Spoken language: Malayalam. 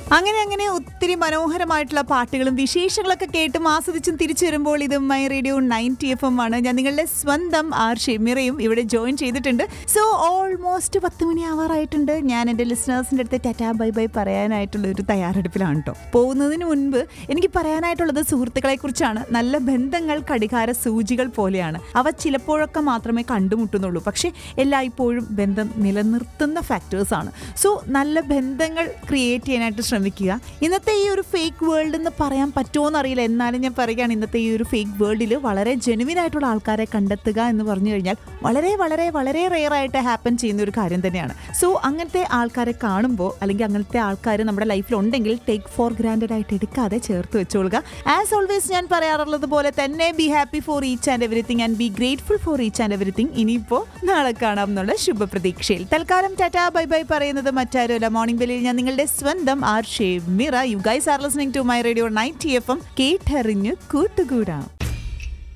അങ്ങനെ അങ്ങനെ ഒത്തിരി മനോഹരമായിട്ടുള്ള പാട്ടുകളും വിശേഷങ്ങളൊക്കെ കേട്ടും ആസ്വദിച്ചും തിരിച്ചു വരുമ്പോൾ ഇത് my radio ninety F M ആണ് ഞാൻ നിങ്ങളുടെ സ്വന്തം ആർ ഷെമിറയും ഇവിടെ ജോയിൻ ചെയ്തിട്ടുണ്ട് സോ ഓൾമോസ്റ്റ് പത്ത് മണി ആവാറായിട്ടുണ്ട് ഞാൻ എൻ്റെ ലിസണേഴ്സിൻ്റെ അടുത്ത് ടാറ്റാ ബൈ ബൈ പറയാനായിട്ടുള്ള ഒരു തയ്യാറെടുപ്പിലാണ് കേട്ടോ പോകുന്നതിന് മുൻപ് എനിക്ക് പറയാനായിട്ടുള്ളത് സുഹൃത്തുക്കളെ കുറിച്ചാണ് നല്ല ബന്ധങ്ങൾ കടികാര സൂചികൾ പോലെയാണ് അവ ചിലപ്പോഴൊക്കെ മാത്രമേ കണ്ടുമുട്ടുന്നുള്ളൂ പക്ഷേ എല്ലായ്പ്പോഴും ബന്ധം നിലനിർത്തുന്ന ഫാക്ടേഴ്സ് ആണ് സോ നല്ല ബന്ധങ്ങൾ ക്രിയേറ്റ് ചെയ്യാനായിട്ട് ശ്രമിക്കുക ഇന്നത്തെ ഈ ഒരു ഫേക്ക് വേൾഡ് എന്ന് പറയാൻ പറ്റുമോ എന്നറിയില്ല എന്നാലും ഞാൻ പറയുകയാണ് ഇന്നത്തെ ഈ ഒരു ഫേക്ക് വേൾഡിൽ വളരെ ജെനുവിൻ ആയിട്ടുള്ള ആൾക്കാരെ കണ്ടെത്തുക എന്ന് പറഞ്ഞു കഴിഞ്ഞാൽ വളരെ വളരെ വളരെ റെയർ ആയിട്ട് ഹാപ്പൻ ചെയ്യുന്ന ഒരു കാര്യം തന്നെയാണ് സോ അങ്ങനത്തെ ആൾക്കാരെ കാണുമ്പോൾ അല്ലെങ്കിൽ അങ്ങനത്തെ ആൾക്കാർ നമ്മുടെ ലൈഫിൽ ഉണ്ടെങ്കിൽ ടേക്ക് ഫോർ ഗ്രാൻഡഡ് ആയിട്ട് എടുക്കാതെ ചേർത്ത് വെച്ചോളുക ആസ് ഓൾവേസ് ഞാൻ പറയാറുള്ളത് പോലെ തന്നെ be happy for each and everything and be grateful for each and everything ഇനിയിപ്പോൾ നാളെ കാണാം എന്നുള്ള ശുഭപ്രതീക്ഷയിൽ തൽക്കാലം ടാറ്റാ ബൈ ബൈ പറയുന്നത് മറ്റാരുമല്ല മോർണിംഗ് ബെല്ലിൽ ഞാൻ നിങ്ങളുടെ സ്വന്തം ആർ ഷേ മിറ you guys are listening to my radio night F M കേട്ടറിഞ്ഞ് കൂട്ടുകൂടാം